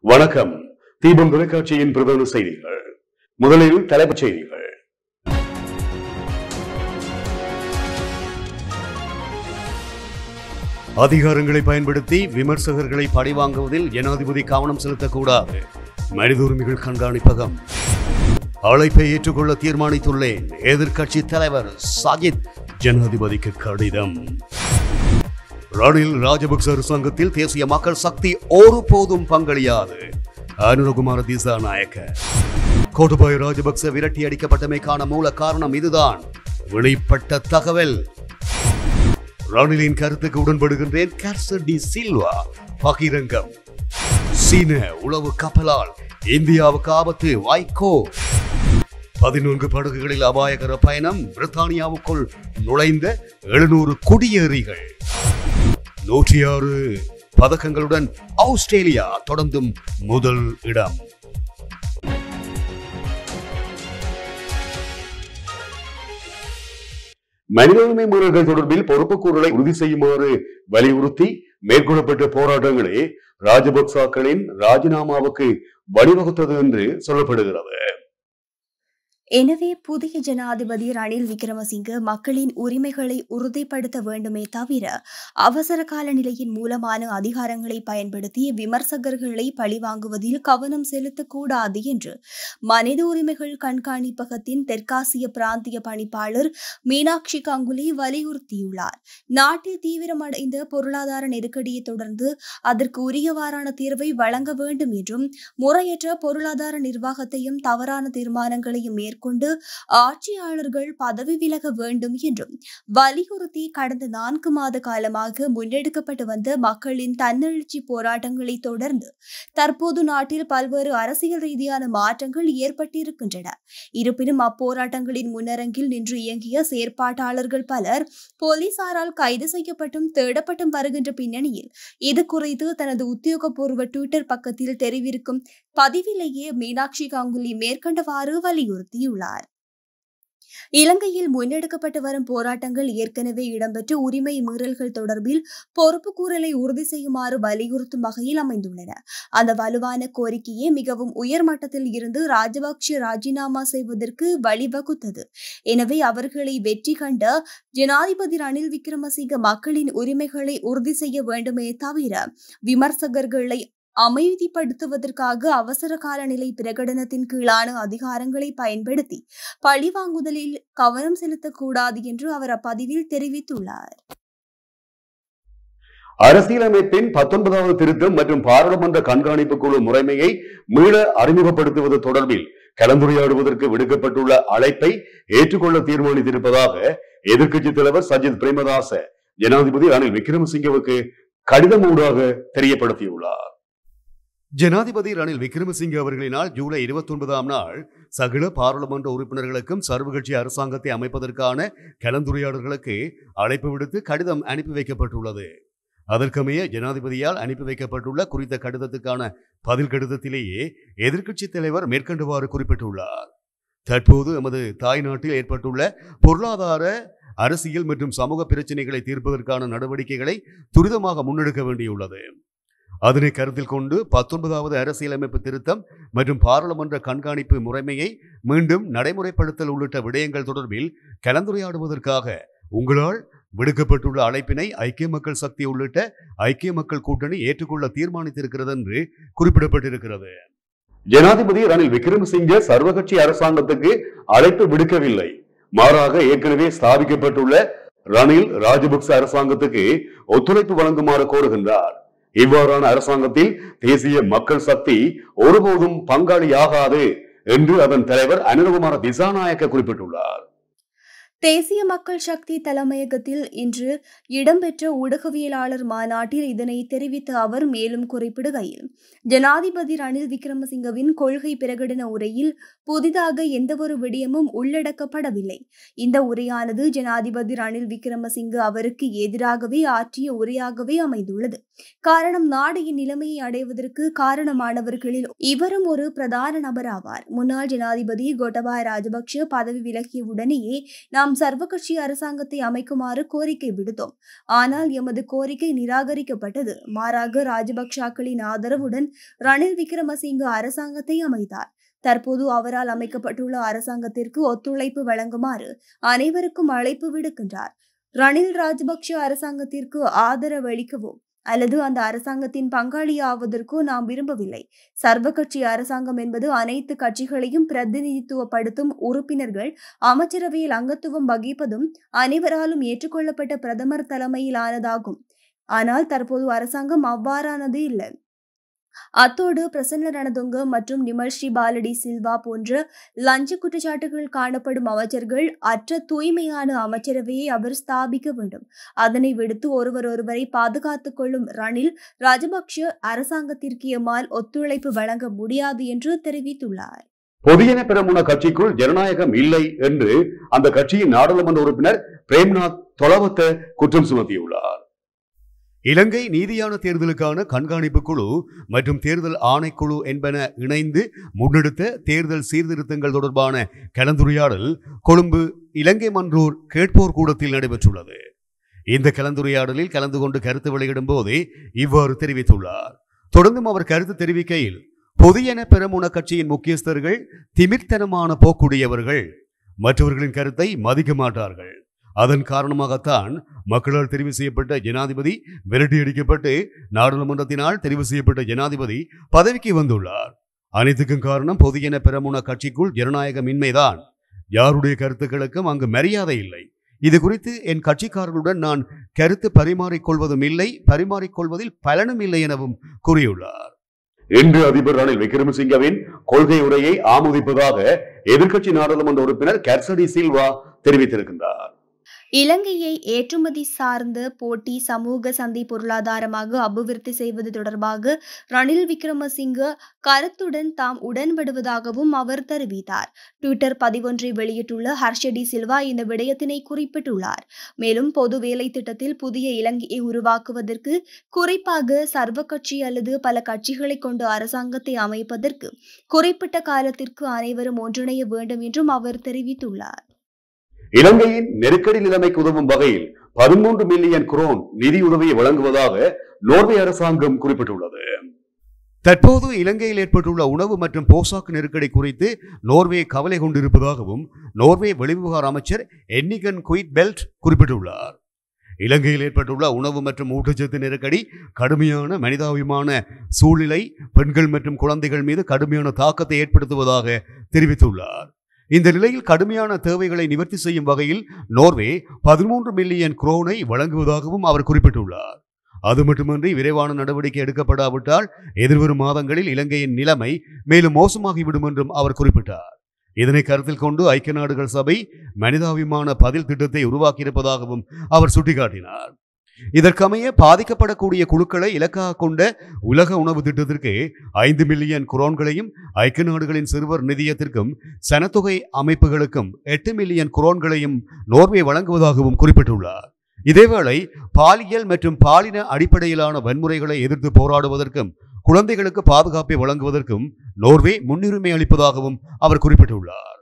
வணக்கம் தீபம் தொலைக்காட்சியின் பிரதான செய்திகள் முதலில் தலைப்புச் செய்திகள் அதிகாரங்களை பயன்படுத்தி விமர்சகர்களை பழிவாங்குவதில் ஜனாதிபதி கவனம் செலுத்தக்கூடாது மனித உரிமைகள் கண்காணிப்பகம் அழைப்பை ஏற்றுக்கொள்ள தீர்மானித்துள்ளேன் எதிர்க்கட்சி தலைவர் சஜித் ஜனாதிபதிக்கு கடிதம் ரணில் ராஜபக்ச அரசாங்கத்தில் தேசிய மக்கள் சக்தி ஒருபோதும் பங்களியாது அனுரகுமார திசாநாயக்க கோட்டபாய ராஜபக்ச விரட்டி அடிக்கப்பட்டமைக்கான மூல காரணம் இதுதான் வெளிப்பட்ட தகவல் ரணிலின் கருத்துக்கு உடன்படுகின்றேன் கேர்சன் டி சில்வா பகிரங்கம் சீன உளவு கப்பலால் இந்தியாவுக்கு ஆபத்து வாய்க்கோ பதினொன்று படகுகளில் அபாயகர பயணம் பிரித்தானியாவுக்குள் நுழைந்த எழுநூறு குடியேறிகள் நூற்றி ஆறு பதக்கங்களுடன் ஆஸ்திரேலியா தொடர்ந்தும் முதல் இடம் மனித உரிமை மீறல்கள் தொடர்பில் பொறுப்புக்கூறலை உறுதி செய்யுமாறு வலியுறுத்தி மேற்கொள்ளப்பட்ட போராட்டங்களே ராஜபக்சாக்களின் ராஜினாமாவுக்கு வழிவகுத்தது என்று சொல்லப்படுகிறது எனவே புதிய ஜனாதிபதி ரணில் விக்ரமசிங்க மக்களின் உரிமைகளை உறுதிப்படுத்த வேண்டுமே தவிர அவசர கால நிலையின் மூலமான அதிகாரங்களை பயன்படுத்தி விமர்சகர்களை பழிவாங்குவதில் கவனம் செலுத்தக்கூடாது என்று மனித உரிமைகள் கண்காணிப்பகத்தின் தெற்காசிய பிராந்திய பணிப்பாளர் மீனாட்சி கங்குலி வலியுறுத்தியுள்ளார் நாட்டில் தீவிரமடைந்த பொருளாதார நெருக்கடியை தொடர்ந்து அதற்கு உரியவாறான தீர்வை வழங்க வேண்டும் என்றும் முறையற்ற பொருளாதார நிர்வாகத்தையும் தவறான தீர்மானங்களையும் மேற்கொண்டு ஆட்சியாளர்கள் பதவி விலக வேண்டும் என்றும் வலியுறுத்தி கடந்த நான்கு மாத காலமாக முன்னெடுக்கப்பட்டு வந்த மக்களின் தன்னெழுச்சி போராட்டங்களை தொடர்ந்து தற்போது நாட்டில் பல்வேறு அரசியல் ரீதியான மாற்றங்கள் ஏற்பட்டிருக்கின்றன இருப்பினும் அப்போராட்டங்களின் முன்னரங்கில் நின்று இயங்கிய செயற்பாட்டாளர்கள் பலர் போலீசாரால் கைது செய்யப்பட்டும் தேடப்பட்டும் வருகின்ற பின்னணியில் இது குறித்து தனது உத்தியோகபூர்வ ட்விட்டர் பக்கத்தில் தெரிவிக்கும் பதிவிலேயே மீனாட்சி காங்குலி மேற்கண்டவாறு வலியுறுத்தியுள்ளார் இலங்கையில் முன்னெடுக்கப்பட்டு வரும் போராட்டங்கள் ஏற்கனவே இடம்பெற்ற உரிமை மீறல்கள் தொடர்பில் பொறுப்புக்கூறலை உறுதி செய்யுமாறு வலியுறுத்தும் வகையில் அமைந்துள்ளன அந்த வலுவான கோரிக்கையே மிகவும் உயர் மட்டத்தில் இருந்து ராஜபக்ஷ ராஜினாமா செய்வதற்கு வழிவகுத்தது எனவே அவர்களை வெற்றி கண்ட ஜனாதிபதி ரணில் விக்ரமசிங்க மக்களின் உரிமைகளை உறுதி செய்ய வேண்டுமே தவிர விமர்சகர்களை அமைதிப்படுத்துவதற்காக அவசர கால நிலை பிரகடனத்தின் கீழான அதிகாரங்களை பயன்படுத்தி பழிவாங்குதலில் கவனம் செலுத்தக்கூடாது என்று அவர் அப்பதிவில் தெரிவித்துள்ளார் அரசியலமைப்பின் பத்தொன்பதாவது திருத்தம் மற்றும் பாராளுமன்ற கண்காணிப்பு குழு முறைமையை மீள அறிமுகப்படுத்துவது தொடர்பில் கலந்துரையாடுவதற்கு விடுக்கப்பட்டுள்ள அழைப்பை ஏற்றுக்கொள்ள தீர்மானித்திருப்பதாக எதிர்க்கட்சி தலைவர் சஜித் பிரேமதாச ஜனாதிபதி ரணில் விக்ரமசிங்கவுக்கு கடிதம் ஊடாக தெரியப்படுத்தியுள்ளார் ஜனாதிபதி ரணில் விக்ரமசிங்கே அவர்களினால் ஜூலை இருபத்தி ஒன்பதாம் நாள் சகல பாராளுமன்ற உறுப்பினர்களுக்கும் சர்வகட்சி அரசாங்கத்தை அமைப்பதற்கான கலந்துரையாடல்களுக்கு அழைப்பு விடுத்து கடிதம் அனுப்பி வைக்கப்பட்டுள்ளது அதற்கமைய ஜனாதிபதியால் அனுப்பி வைக்கப்பட்டுள்ள குறித்த கடிதத்துக்கான பதில் கடிதத்திலேயே எதிர்க்கட்சி தலைவர் மேற்கண்டவாறு குறிப்பிட்டுள்ளார் தற்போது எமது தாய் நாட்டில் ஏற்பட்டுள்ள பொருளாதார அரசியல் மற்றும் சமூக பிரச்சினைகளை தீர்ப்பதற்கான நடவடிக்கைகளை துரிதமாக முன்னெடுக்க வேண்டியுள்ளது அதனை கருத்தில் கொண்டு பத்தொன்பதாவது அரசியலமைப்பு திருத்தம் மற்றும் பாராளுமன்ற கண்காணிப்பு முறைமையை மீண்டும் நடைமுறைப்படுத்தல் உள்ளிட்ட விடயங்கள் தொடர்பில் கலந்துரையாடுவதற்காக உங்களால் விடுக்கப்பட்டுள்ள அழைப்பினை ஐக்கிய மக்கள் சக்தி உள்ளிட்ட ஐக்கிய மக்கள் கூட்டணி ஏற்றுக்கொள்ள தீர்மானித்திருக்கிறது என்று குறிப்பிடப்பட்டிருக்கிறது ஜனாதிபதி ரணில் விக்ரமசிங்கே சர்வகட்சி அரசாங்கத்துக்கு அழைப்பு விடுக்கவில்லை மாறாக ஏற்கனவே ஸ்தாபிக்கப்பட்டுள்ள ரணில் ராஜபக்ச அரசாங்கத்துக்கு ஒத்துழைப்பு வழங்குமாறு கோருகின்றார் இவ்வாறான அரசாங்கத்தில் தேசிய மக்கள் சக்தி ஒருபோதும் பங்காளியாகாது என்று அதன் தலைவர் அனுரகுமார திசாநாயக்க குறிப்பிட்டுள்ளார் தேசிய மக்கள் சக்தி தலைமையகத்தில் இன்று இடம்பெற்ற ஊடகவியலாளர் மாநாட்டில் இதனை தெரிவித்த அவர் மேலும் குறிப்பிடுகையில் ஜனாதிபதி ரணில் விக்ரமசிங்கவின் கொள்கை பிரகடன உரையில் புதிதாக எந்தவொரு விடயமும் உள்ளடக்கப்படவில்லை இந்த உரையானது ஜனாதிபதி ரணில் விக்ரமசிங்க அவருக்கு எதிராகவே ஆற்றிய உரையாகவே அமைந்துள்ளது காரணம் நாடு இந்நிலைமையை அடைவதற்கு காரணமானவர்களில் இவரும் ஒரு பிரதான நபராவார் முன்னாள் ஜனாதிபதி கோட்டபாய ராஜபக்ஷ பதவி விலகிய உடனேயே நாம் தாம் சர்வகட்சி அரசாங்கத்தை அமைக்குமாறு கோரிக்கை விடுத்தோம் ஆனால் எமது கோரிக்கை நிராகரிக்கப்பட்டது மாறாக ராஜபக்ஷாக்களின் ஆதரவுடன் ரணில் விக்ரமசிங்க அரசாங்கத்தை அமைத்தார் தற்போது அவரால் அமைக்கப்பட்டுள்ள அரசாங்கத்திற்கு ஒத்துழைப்பு வழங்குமாறு அனைவருக்கும் அழைப்பு விடுக்கின்றார் ரணில் ராஜபக்ஷ அரசாங்கத்திற்கு ஆதரவு அளிக்கவோ அல்லது அந்த அரசாங்கத்தின் பங்காளியாவதற்கோ நாம் விரும்பவில்லை சர்வகட்சி அரசாங்கம் என்பது அனைத்து கட்சிகளையும் பிரதிநிதித்துவப்படுத்தும் உறுப்பினர்கள் அமைச்சரவையில் அங்கத்துவம் வகிப்பதும் அனைவராலும் ஏற்றுக்கொள்ளப்பட்ட பிரதமர் தலைமையிலானதாகும் ஆனால் தற்போது அரசாங்கம் அவ்வாறானது இல்லை அத்தோடு பிரசன்ன ரணதுங்க மற்றும் நிமல் ஸ்ரீ பாலடி சில்வா போன்ற லஞ்ச குற்றச்சாட்டுகள் காணப்படும் அமைச்சர்கள் அற்ற தூய்மையான அமைச்சரவையை அவர் ஸ்தாபிக்க வேண்டும் அதனை விடுத்து ஒருவர் ஒருவரை பாதுகாத்துக் கொள்ளும் ரணில் ராஜபக்ஷ அரசாங்கத்திற்கு எம்மால் ஒத்துழைப்பு வழங்க முடியாது என்று தெரிவித்துள்ளார் பொதியன பெரமுன கட்சிக்குள் ஜனநாயகம் இல்லை என்று அந்த கட்சியின் நாடாளுமன்ற உறுப்பினர் பிரேம்நாத் தொலவத்த குற்றம் சுமத்தியுள்ளார் இலங்கை நீதியான தேர்தலுக்கான கண்காணிப்பு குழு மற்றும் தேர்தல் ஆணைக்குழு என்பன இணைந்து முன்னெடுத்த தேர்தல் சீர்திருத்தங்கள் தொடர்பான கலந்துரையாடல் கொழும்பு இலங்கை மன்றூர் கேட்போர் கூடத்தில் நடைபெற்றுள்ளது இந்த கலந்துரையாடலில் கலந்து கொண்டு கருத்து வெளியிடும் போதே இவ்வாறு தெரிவித்துள்ளார் தொடர்ந்தும் அவர் கருத்து தெரிவிக்கையில் பொதியன பெரமுன கட்சியின் முக்கியஸ்தர்கள் திமிர்த்தனமான போக்குடையவர்கள் மற்றவர்களின் கருத்தை மதிக்க மாட்டார்கள் அதன் காரணமாகத்தான் மக்களால் தெரிவு செய்யப்பட்ட ஜனாதிபதி விரட்டியடிக்கப்பட்டு நாடாளுமன்றத்தினால் தெரிவு செய்யப்பட்ட ஜனாதிபதி பதவிக்கு வந்துள்ளார் அனைத்துக்கும் காரணம் பொதியன பெரமுன கட்சிக்குள் ஜனநாயகமின்மைதான் யாருடைய கருத்துக்களுக்கும் அங்கு மரியாதை இல்லை இது குறித்து என் கட்சிக்காரர்களுடன் நான் கருத்து பரிமாறிக்கொள்வதும் இல்லை பரிமாறிக்கொள்வதில் பலனும் இல்லை எனவும் கூறியுள்ளார் இன்று அதிபர் ரணில் விக்ரமசிங்கவின் கொள்கை உரையை ஆமோதிப்பதாக எதிர்க்கட்சி நாடாளுமன்ற உறுப்பினர் கர்சடி சில்வா தெரிவித்திருக்கின்றார் இலங்கையை ஏற்றுமதி சார்ந்த போட்டி சமூக சந்தை பொருளாதாரமாக அபிவிருத்தி செய்வது தொடர்பாக ரணில் விக்ரமசிங்க கருத்துடன் தாம் உடன்படுவதாகவும் அவர் தெரிவித்தார் ட்விட்டர் பதிவொன்றை வெளியிட்டுள்ள ஹர்ஷடி சில்வா இந்த விடயத்தினை குறிப்பிட்டுள்ளார் மேலும் பொது வேலை திட்டத்தில் புதிய இலங்கையை உருவாக்குவதற்கு குறிப்பாக சர்வ கட்சி அல்லது பல கட்சிகளை கொண்ட அரசாங்கத்தை அமைப்பதற்கு குறிப்பிட்ட காலத்திற்கு அனைவரும் ஒன்றிணைய வேண்டும் என்றும் அவர் தெரிவித்துள்ளார் இலங்கையின் நெருக்கடி நிலைமைக்கு உதவும் வகையில் பதிமூன்று மில்லியன் குரோன் நிதியுதவியை வழங்குவதாக நோர்வே அரசாங்கம் குறிப்பிட்டுள்ளது தற்போது இலங்கையில் ஏற்பட்டுள்ள உணவு மற்றும் போசாக்கு நெருக்கடி குறித்து நோர்வே கவலை கொண்டிருப்பதாகவும் நோர்வே வெளிவிவகார அமைச்சர் என்னிகன் குயிட் பெல்ட் குறிப்பிட்டுள்ளார் இலங்கையில் ஏற்பட்டுள்ள உணவு மற்றும் ஊட்டச்சத்து நெருக்கடி கடுமையான மனிதாபிமான சூழ்நிலை பெண்கள் மற்றும் குழந்தைகள் மீது கடுமையான தாக்கத்தை ஏற்படுத்துவதாக தெரிவித்துள்ளார் இந்த நிலையில் கடுமையான தேவைகளை நிவர்த்தி செய்யும் வகையில் நோர்வே பதிமூன்று மில்லியன் குரோனை வழங்குவதாகவும் அவர் குறிப்பிட்டுள்ளார் அது மட்டுமன்றி விரைவான நடவடிக்கை எடுக்கப்படாவிட்டால் எதிர்வரும் மாதங்களில் இலங்கையின் நிலைமை மேலும் மோசமாகிவிடும் என்றும் அவர் குறிப்பிட்டார் இதனை கருத்தில் கொண்டு ஐக்கிய நாடுகள் சபை மனிதாபிமான பதில் திட்டத்தை உருவாக்கியிருப்பதாகவும் அவர் சுட்டிக்காட்டினார் இதற்கமைய பாதிக்கப்படக்கூடிய குழுக்களை இலக்காக கொண்ட உலக உணவு திட்டத்திற்கு ஐந்து மில்லியன் குரோன்களையும் ஐக்கிய நாடுகளின் சிறுவர் நிதியத்திற்கும் சனத்தொகை அமைப்புகளுக்கும் எட்டு மில்லியன் குரோன்களையும் நோர்வே வழங்குவதாகவும் குறிப்பிட்டுள்ளார் இதேவேளை பாலியல் மற்றும் பாலின அடிப்படையிலான வன்முறைகளை எதிர்த்து போராடுவதற்கும் குழந்தைகளுக்கு பாதுகாப்பை வழங்குவதற்கும் நோர்வே முன்னுரிமை அளிப்பதாகவும் அவர் குறிப்பிட்டுள்ளார்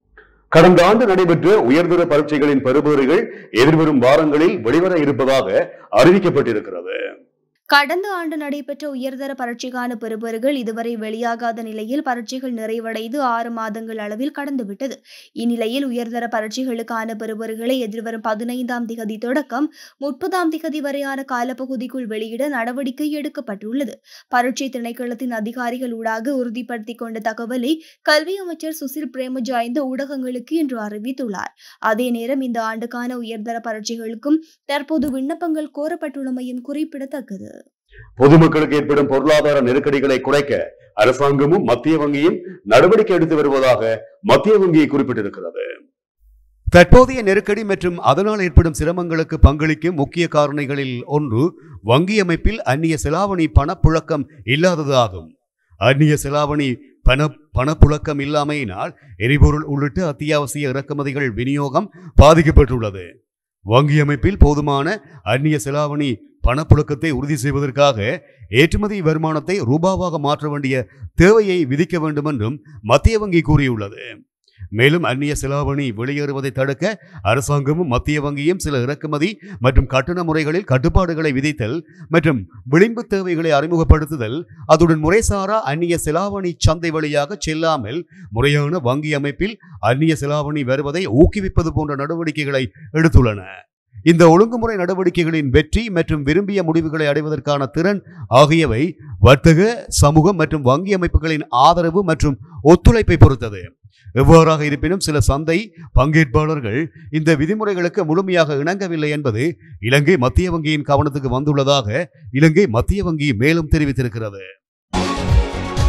கடந்த ஆண்டு நடைபெற்ற உயர்தர பரீட்சைகளின் பெறுபேறுகள் எதிர்வரும் வாரங்களில் வெளிவர இருப்பதாக அறிவிக்கப்பட்டிருக்கிறது கடந்த ஆண்டு நடைபெற்ற உயர்தர பரீட்சைக்கான பெறுபேறுகள் இதுவரை வெளியாகாத நிலையில் பரீட்சைகள் நிறைவடைந்து ஆறு மாதங்கள் அளவில் கடந்துவிட்டது இந்நிலையில் உயர்தர பரீட்சைகளுக்கான பெறுபேறுகளை எதிர்வரும் பதினைந்தாம் திகதி தொடக்கம் முப்பதாம் திகதி வரையான காலப்பகுதிக்குள் வெளியிட நடவடிக்கை எடுக்கப்பட்டுள்ளது பரீட்சை திணைக்களத்தின் அதிகாரிகள் ஊடாக உறுதிப்படுத்திக் கொண்ட தகவலை கல்வி அமைச்சர் சுசில் பிரேமஜா இந்த ஊடகங்களுக்கு இன்று அறிவித்துள்ளார் அதே நேரம் இந்த ஆண்டுக்கான உயர்தர பரீட்சைகளுக்கும் தற்போது விண்ணப்பங்கள் கோரப்பட்டுள்ளமையும் குறிப்பிடத்தக்கது பொதுமக்களுக்கு ஏற்படும் பொருளாதார நெருக்கடிகளை குறைக்க அரசாங்கமும் மத்திய வங்கியும் நடவடிக்கை எடுத்து வருவதாக மத்திய வங்கி குறிப்பிட்டிருக்கிறது தற்போதைய நெருக்கடி மற்றும் அதனால் ஏற்படும் சிரமங்களுக்கு பங்களிக்கும் முக்கிய காரணிகளில் ஒன்று வங்கி அமைப்பில் அந்நிய செலாவணி பணப்புழக்கம் இல்லாததாகும் அந்நிய செலாவணி பண பணப்புழக்கம் இல்லாமையினால் எரிபொருள் உள்ளிட்ட அத்தியாவசிய இறக்குமதிகள் விநியோகம் பாதிக்கப்பட்டுள்ளது வங்கி அமைப்பில் போதுமான அந்நிய செலாவணி பணப்புழக்கத்தை உறுதி செய்வதற்காக ஏற்றுமதி வருமானத்தை ரூபாவாக மாற்ற வேண்டிய தேவையை விதிக்க வேண்டும் என்றும் மத்திய வங்கி கூறியுள்ளது மேலும் அந்நிய செலாவணி வெளியேறுவதை தடுக்க அரசாங்கமும் மத்திய வங்கியும் சில இறக்குமதி மற்றும் கட்டண முறைகளில் கட்டுப்பாடுகளை விதித்தல் மற்றும் விளிம்பு தேவைகளை அறிமுகப்படுத்துதல் அதுடன் முறைசாரா அந்நிய செலாவணி சந்தை வழியாக செல்லாமல் முறையான வங்கி அமைப்பில் அந்நிய செலாவணி வருவதை ஊக்குவிப்பது போன்ற நடவடிக்கைகளை எடுத்துள்ளன இந்த ஒழுங்குமுறை நடவடிக்கைகளின் வெற்றி மற்றும் விரும்பிய முடிவுகளை அடைவதற்கான திறன் ஆகியவை வர்த்தக சமூகம் மற்றும் வங்கி அமைப்புகளின் ஆதரவு மற்றும் ஒத்துழைப்பை பொறுத்தது எவ்வாறாக இருப்பினும் சில சந்தை பங்கேற்பாளர்கள் இந்த விதிமுறைகளுக்கு முழுமையாக இணங்கவில்லை என்பது இலங்கை மத்திய வங்கியின் கவனத்துக்கு வந்துள்ளதாக இலங்கை மத்திய வங்கி மேலும் தெரிவித்திருக்கிறது